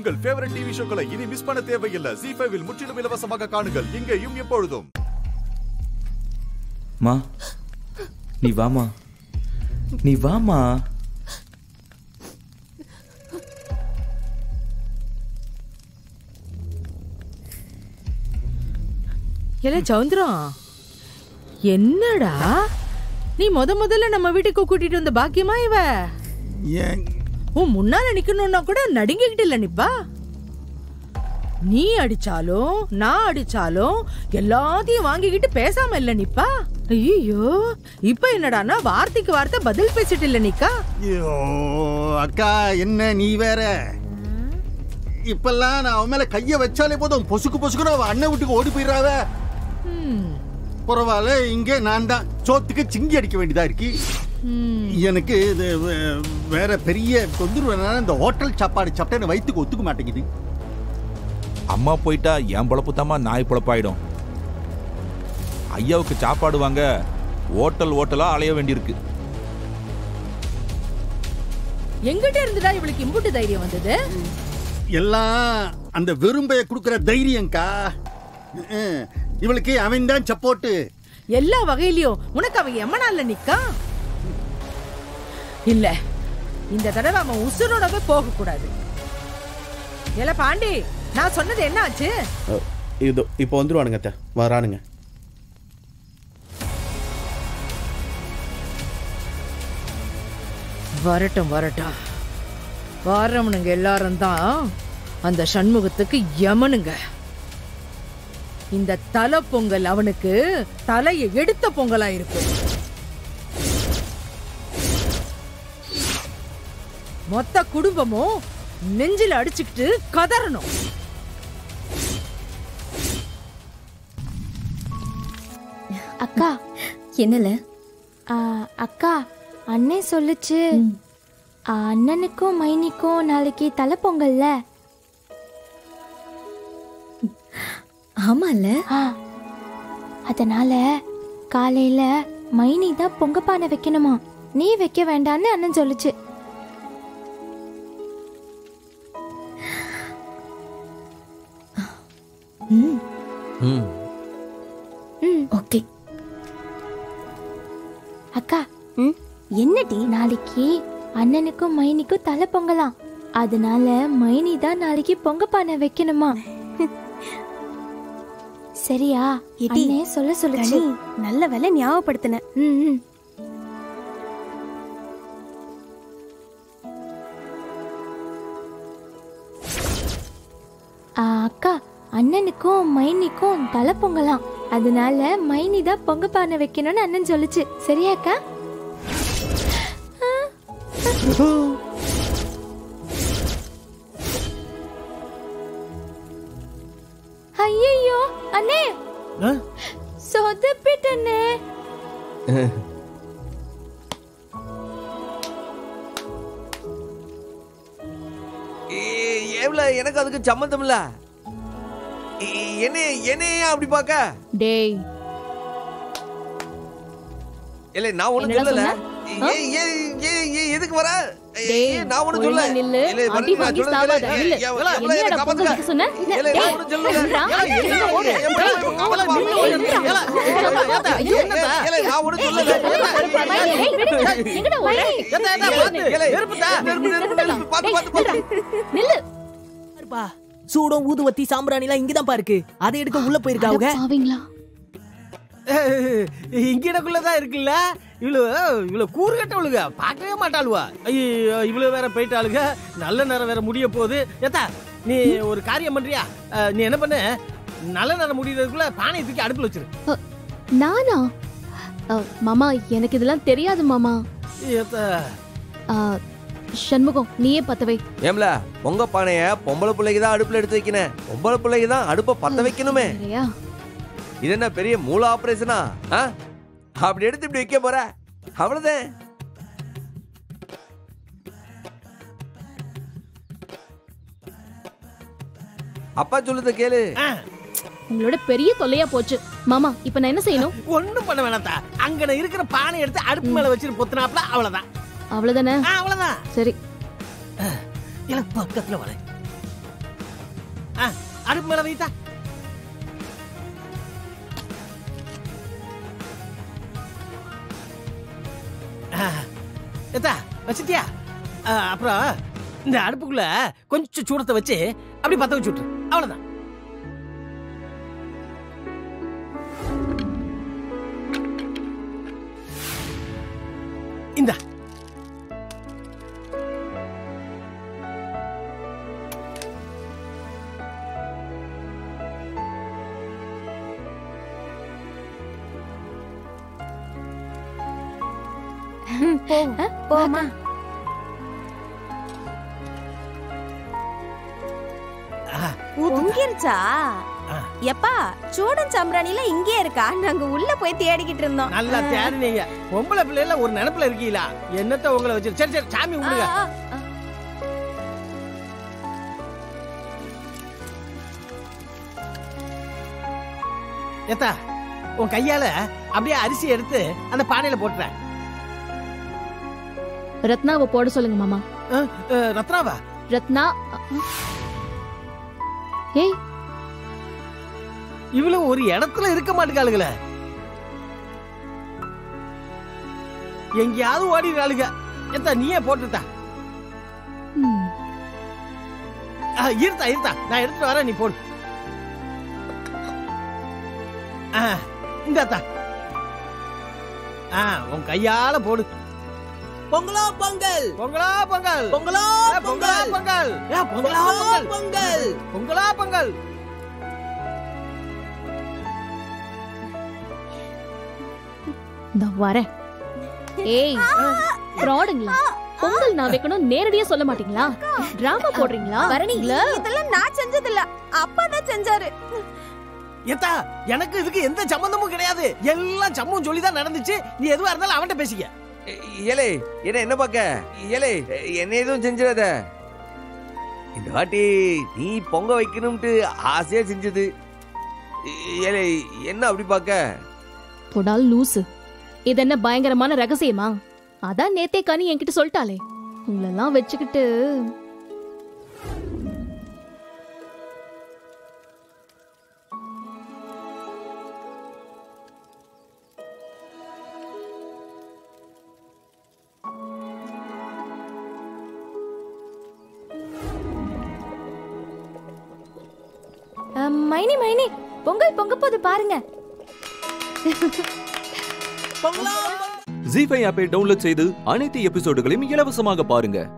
உங்கள் favourite TV ஷோக்களை இனி miss பண்ண தேவையில்லை ஜி ஃபைவில் முற்றிலும் இலவசமாக காணுங்கள் இங்கேயும் எப்பொழுதும் மா நீ வாமா நீ வாமா இல்ல சௌந்தரம் என்னடா நீ முத முதல்ல நம்ம வீட்டுக்கு கூட்டிட்டு வந்த பாக்கியமா இவ ஏன் உன் முன்னால நிக்கணும்னா கூட நடுங்கிக்கிட்டு இல்ல நிப்பா நீ அடிச்சாலும் நான் அடிச்சாலும் எல்லாத்தையும் வாங்கிக்கிட்டு பேசாம இல்ல நிப்பா ஐயோ இப்ப என்னடான்னா வார்த்தைக்கு வார்த்தை பதில் பேசிட்டு இல்ல நிக்கா ஐயோ அக்கா என்ன நீ வேற இப்பெல்லாம் நான் அவன் மேல கைய வச்சாலே போதும் பொசுக்கு பொசுக்குன்னு அவன் அண்ணன் வீட்டுக்கு ஓடி போயிடுறாவ ம், பரவாயில்ல இங்கே நான் தான் சோத்துக்கு சிங்கி அடிக்க வேண்டியதா இருக்கு ம். எனக்கு இது வே- வேற பெரிய தொந்தரவு என்னன்னா இந்த ஹோட்டல் சாப்பாடு சாப்பிட்டா எனக்கு வயித்துக்கு ஒத்துக்க மாட்டேங்குது அம்மா போயிட்டா என் பொழப்பு தாம்மா நாய் பொழப்பாயிடும் ஐயாவுக்கு சாப்பாடு வாங்க ஓட்டல் ஓட்டலா அலைய வேண்டியிருக்கு எங்கிட்ட இருந்துடா இவளுக்கு இம்புட்டு தைரியம் வந்தது எல்லாம் அந்த வெறும்பைய கொடுக்குற தைரியம்க்கா அஹ், இவளுக்கு அவன் தான் சப்போர்ட்டு எல்லா வகையிலயும் உனக்கு அவன் எம்மனால நிக்கா இல்ல இந்த தடவை அவன் உசுரோடவே போக கூடாது ஏல பாண்டி நான் சொன்னது என்ன ஆச்சு அஹ், இதோ இப்போ வந்துருவானுங்க அத்தை வரானுங்க வரட்டும் வரட்டும் வாரவனுங்க எல்லாரும் தான் அந்த சண்முகத்துக்கு யமனுங்க இந்த தலை பொங்கல் அவனுக்கு தலையை எடுத்த பொங்கலா இருக்கும் மொத்த குடும்பமும் நெஞ்சில அடிச்சுக்கிட்டு கதறணும் அக்கா என்னல ஆ, அக்கா அண்ணே சொல்லுச்சு ஆ, அண்ணனுக்கும் மைனிக்கும் நாளைக்கு தலை பொங்கல்ல ஆமால ஆ, அதனால காலையில மைனி தான் பொங்க பானை வைக்கணுமா நீ வைக்க வேண்டான்னு அண்ணன் சொல்லுச்சு ம் ம் ம் ஓகே அக்கா ம் என்னடி நாளைக்கு அண்ணனுக்கும் மைனிக்கும் தலை பொங்கலாம் அதனால மைனி தான் நாளைக்கு பொங்க பானை வைக்கணுமா சரியா எடி, அண்ணே சொல்ல சொல்லுச்சு கனி நல்ல வேலை ஞாபகப்படுத்தின ம், ம். ஆ, அக்கா அண்ணனுக்கும் மைனிக்கும் தலை பொங்கலாம் அதனால மைனி தான் பொங்க பானை வைக்கணும்னு அண்ணன் சொல்லுச்சு சரியா அக்கா ஐயோ அண்ணே சொதப்பிட்டனே ஏவ்ல எனக்கு அதுக்கு சம்மந்தம் இல்ல என்ன என்னையே அப்படி பார்க்க டேய் இல்ல நான் ஒண்ணும் என்னடா சொல்லல சொன்ன? ஏய் ஏய் ஏய் ஏய் எதுக்கு வர ஏய், டேய், ஏய், நான் ஒண்ணும் ஒழுங்கா சொல்லல நில்லு. இல்ல, வரல, அடி நான் வாங்கி சொல்லல. சாவாத, ஏய், நில்லு. ஏய், எவ்வளவு, எவ்வளவு, என்னடா என்னை பொங்க காப்பாத்துக்க. வைக்க சொன்ன? இல்ல, டேய், நான் ஒண்ணும் சொல்லல. நில்றா. ஏய், என்ன நில்லு, ஓடு? ஓடு. என் பிள்ளை இப்ப காவல டேய், நில்லு, ஓடு. நில்றா. ஏல, ஏல, ஏல, ஐயோ. ஏல, ஏல, நான் ஒண்ணும் சொல்லல. டேய், விடு. எங்கடா ஓடுற? ஏல, நெருப்பு, நெருப்பு, நெருப்பு, பாத்து, பாத்து, பாத்து. நில்லு பாருப்பா சூடம் ஊதுவத்தி சாம்பிராணிலாம் இங்கதான்ப்பா இருக்கு அதை எடுக்க உள்ள போயிருக்காங்க பாவீங்களா இங்கனக்குள்ளதான் இருக்குல்ல இவ்வளவு இவ்வளவு கூறு கட்டவளுங்க பார்க்கவே மாட்டாளுவா ஐயோ இவ்வளவு வேற போயிட்டாளுங்க நல்ல நேரம் வேற முடிய போகுது ஏத்தா நீ ஒரு காரியம் பண்றியா அஹ், நீ என்ன பண்ண நல்ல நேரம் முடியறதுக்குள்ள பானையை தூக்கி அடுப்புல வச்சிரு நானா மாமா எனக்கு இதெல்லாம் தெரியாது மாமா ஏத்தா சண்முகம் நீயே பத்தவை ஏம்ல பொங்க பானைய பொம்பளை பிள்ளைக்கு தான் அடுப்புல எடுத்து வைக்கணும் பொம்பளை பிள்ளைக்கு தான் அடுப்பை பத்த வைக்கணுமே சரியா இது என்ன பெரிய மூல ஆபரேஷனா ஆ? அப்படி எடுத்து இப்படி வைக்க போற அவ்வளவுதான் அப்பா சொல்லுத கேளு உங்களோட பெரிய தொல்லையா போச்சு மாமா இப்ப நான் என்ன செய்யணும் ஒண்ணும் பண்ண வேணாத்தா அங்கன இருக்கிற பானை எடுத்து அடுப்பு மேல வச்சிரு பொத்துனாப்ல அவ்வளவுதான் அவ்வளவுதானே ஆ, அவ்வளவுதான் சரி எனக்கு பக்கத்துல வர ஆ, அடுப்பு மேல வைத்தா எத்தா வச்சிட்டியா ஆ, அப்புறம் இந்த அடுப்புக்குள்ள கொஞ்சம் சூடத்தை வச்சு அப்படி பத்த வச்சு விட்டுரு அவ்வளவுதான் இந்த போமா பொங்கிருச்சா எப்பா சூடன் சம்பிராணில இங்கே இருக்கா நாங்க உள்ள போய் தேடிக்கிட்டு இருந்தோம் நல்லா தேடினீங்க பொம்பளை பிள்ளைல ஒரு நினைப்புல இருக்கீங்களா என்னத்த உங்களை வச்சு சரி சரி சாமி ஆ, விடுங்க ஆ, ஆ. ஏத்தா உன் கையால அப்படியே அரிசி எடுத்து அந்த பானையில போட்டுறேன் ரத்னாவை போட சொல்லுங்க மாமா ரத்னாவா ரத்னா அ, அ. ஏய் இவளும் ஒரு இடத்துல இருக்க மாட்டேங்காளுங்களே எங்கேயாவது ஓடிடுறாளுங்க ஏத்தா நீயே போட்டுட்டா ம், இருத்தா இருத்தா நான் எடுத்துட்டு வரேன் நீ போடு ஆ, இந்தாத்தா ஆ உன் கையால போடு பொங்கலோ பொங்கல் பொங்கலா பொங்கல் பொங்கலோ ஏ, பொங்கலா பொங்கல் ஏ, பொங்கலா பொங்கல் பொங்கல் பொங்கலா பொங்கல் இதோ வரேன் ஏய் ஃப்ராடுங்களா பொங்கல் நான் வைக்கணும் நேரடியா சொல்ல மாட்டீங்களா டிராமா போடுறீங்களா பரணி இல்ல இதெல்லாம் நான் செஞ்சது இல்ல அப்பா தான் செஞ்சாரு ஏத்தா எனக்கு இதுக்கு எந்த சம்பந்தமும் கிடையாது எல்லாம் சம்மம் சொல்லி தான் நடந்துச்சு நீ எதுவா இருந்தாலும் அவன்கிட்ட பேசிக்க ஏலே என்ன என்ன பார்க்க ஏலே என்ன எதுவும் செஞ்சிடாத இந்த வாட்டி நீ பொங்க வைக்கணும்ட்டு ஆசையா செஞ்சது ஏலே என்ன அப்படி பார்க்க போடால் லூசு இது என்ன பயங்கரமான ரகசியமா அதான் நேத்தே கனி என்கிட்ட சொல்லிட்டாளே உங்களெல்லாம் வச்சுக்கிட்டு அஹ், மைனி மைனி பொங்கல் பொங்க போது பாருங்க பொங்கலோ ஜி ஃபைவ் ஆப்பை டவுன்லோட் செய்து அனைத்து எபிசோடுகளையும் இலவசமாக பாருங்க